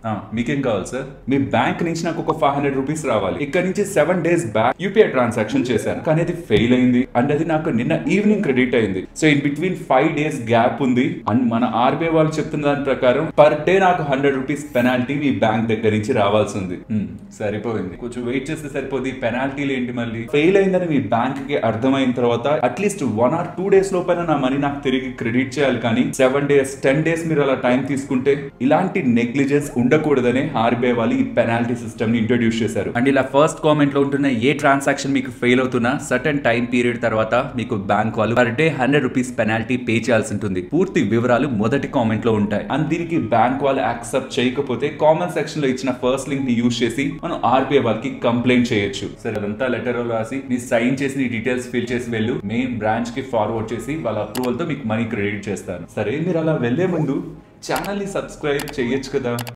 ఆ, మీకేం కావాలి సార్ మీ బ్యాంక్ నుంచి నాకు ఒక ఫైవ్ హండ్రెడ్ రూపీస్ రావాలి ఇక్కడ నుంచి seven days back UPI transaction చేశాను కానీ అది ఫెయిల్ అయింది అండ్ అది నాకు నిన్న ఈవినింగ్ క్రెడిట్ అయింది so in between five days gap ఉంది అండ్ మన ఆర్బీఐ వాళ్ళు చెప్తున్న దాని ప్రకారం పర్ డే నాకు హండ్రెడ్ రూపీస్ పెనాల్టీ మీ బ్యాంక్ దగ్గర నుంచి రావాల్సి ఉంది హ్మ్, సరిపోయింది కొంచెం వెయిట్ చేస్తే సరిపోద్ది పెనాల్టీలు ఏంటి మళ్ళీ ఫెయిల్ అయిందని మీ బ్యాంక్ కి అర్థమైన తర్వాత at least one or two days లోపల నా మనీ నాకు తిరిగి క్రెడిట్ చేయాలి కానీ సెవెన్ డేస్ టెన్ డేస్ మీరు అలా టైం తీసుకుంటే ఇలాంటి నెగ్లిజెన్స్ ఉండకూడదనే ఆర్బీఐ వాళ్ళు ఈ పెనాల్టీ సిస్టమ్ ని ఇంట్రొడ్యూస్ చేశారు అండ్ ఇలా ఫస్ట్ కామెంట్ లో ఉంటున్న ఏ ట్రాన్సాక్షన్ మీకు ఫెయిల్ అవుతున్నా సర్టన్ టైం పీరియడ్ తర్వాత మీకు బ్యాంక్ వాళ్ళు per day hundred rupees penalty pay చేయాల్సి ఉంటుంది పూర్తి వివరాలు మొదటి కామెంట్ లో ఉంటాయి అండ్ దీనికి బ్యాంక్ వాళ్ళు యాక్సెప్ట్ చేయకపోతే కామెంట్ సెక్షన్ లో ఇచ్చిన ఫస్ట్ లింక్ ని యూజ్ చేసి మనం ఆర్బీఐ వాళ్ళకి కంప్లైంట్ చేయొచ్చు సరే అదంతా లెటర్ రాసి నీ సైన్ చేసి నీ డీటెయిల్స్ ఫిల్ చేసి వెళ్ళు మెయిన్ బ్రాంచ్ కి ఫార్వర్డ్ చేసి వాళ్ళ అప్రూవల్ తో మీకు మనీ క్రెడిట్ చేస్తాను సరే మీరు అలా వెళ్లే ముందు ఛానల్ ని సబ్స్క్రైబ్ చేయొచ్చు కదా